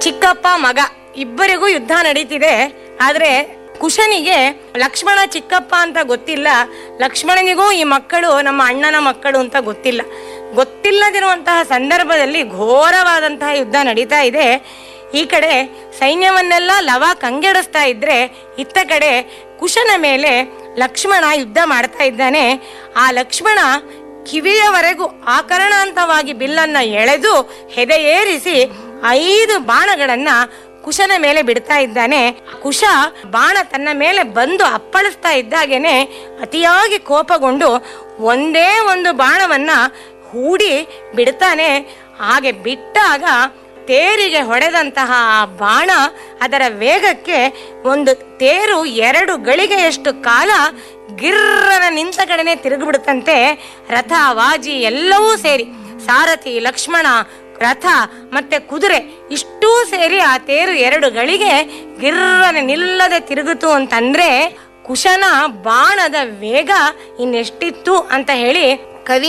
ಚಿಕ್ಕಪ್ಪ ಮಗ ಇಬ್ಬರಿಗೂ ಯುದ್ಧ ನಡೀತಿದೆ ಆದ್ರೆ ಕುಶನಿಗೆ ಲಕ್ಷ್ಮಣ ಚಿಕ್ಕಪ್ಪ ಅಂತ ಗೊತ್ತಿಲ್ಲ ಲಕ್ಷ್ಮಣನಿಗೂ ಈ ಮಕ್ಕಳು ನಮ್ಮ ಅಣ್ಣನ ಮಕ್ಕಳು ಅಂತ ಗೊತ್ತಿಲ್ಲ ಗೊತ್ತಿಲ್ಲದಿರುವಂತಹ ಸಂದರ್ಭದಲ್ಲಿ ಘೋರವಾದಂತಹ ಯುದ್ಧ ನಡೀತಾ ಇದೆ ಈ ಕಡೆ ಸೈನ್ಯವನ್ನೆಲ್ಲ ಲವ ಕಂಗೆಡಿಸ್ತಾ ಇದ್ರೆ ಇತ್ತ ಕಡೆ ಕುಶನ ಮೇಲೆ ಲಕ್ಷ್ಮಣ ಯುದ್ಧ ಮಾಡ್ತಾ ಇದ್ದಾನೆ ಆ ಲಕ್ಷ್ಮಣ ಕಿವಿಯವರೆಗೂ ಆಕರಣಾಂತವಾಗಿ ಬಿಲ್ಲನ್ನ ಎಳೆದು ಹೆದೆಯೇರಿಸಿ ಐದು ಬಾಣಗಳನ್ನ ಕುಶನ ಮೇಲೆ ಬಿಡ್ತಾ ಇದ್ದಾನೆ ಕುಶ ಬಾಣ ತನ್ನ ಮೇಲೆ ಬಂದು ಅಪ್ಪಳಿಸ್ತಾ ಇದ್ದಾಗೇನೆ ಅತಿಯಾಗಿ ಕೋಪಗೊಂಡು ಒಂದೇ ಒಂದು ಬಾಣವನ್ನ ಹೂಡಿ ಬಿಡ್ತಾನೆ ಹಾಗೆ ಬಿಟ್ಟಾಗ ತೇರಿಗೆ ಹೊಡೆದಂತಹ ಆ ಬಾಣ ಅದರ ವೇಗಕ್ಕೆ ಒಂದು ತೇರು ಎರಡು ಗಳಿಗೆಯಷ್ಟು ಕಾಲ ಗಿರ್ರನ ನಿಂತ ಕಡೆನೆ ತಿರುಗಿಬಿಡುತ್ತಂತೆ ರಥ ವಾಜಿ ಎಲ್ಲವೂ ಸೇರಿ ಸಾರಥಿ ಲಕ್ಷ್ಮಣ ರಥ ಮತ್ತೆ ಕುದುರೆ ಇಷ್ಟೂ ಸೇರಿ ಆ ತೇರು ಎರಡು ಗಳಿಗೆ ಗಿರ್ರನೆ ನಿಲ್ಲದೆ ತಿರುಗಿತು ಅಂತಂದ್ರೆ ಕುಶನ ಬಾಣದ ವೇಗ ಇನ್ನೆಷ್ಟಿತ್ತು ಅಂತ ಹೇಳಿ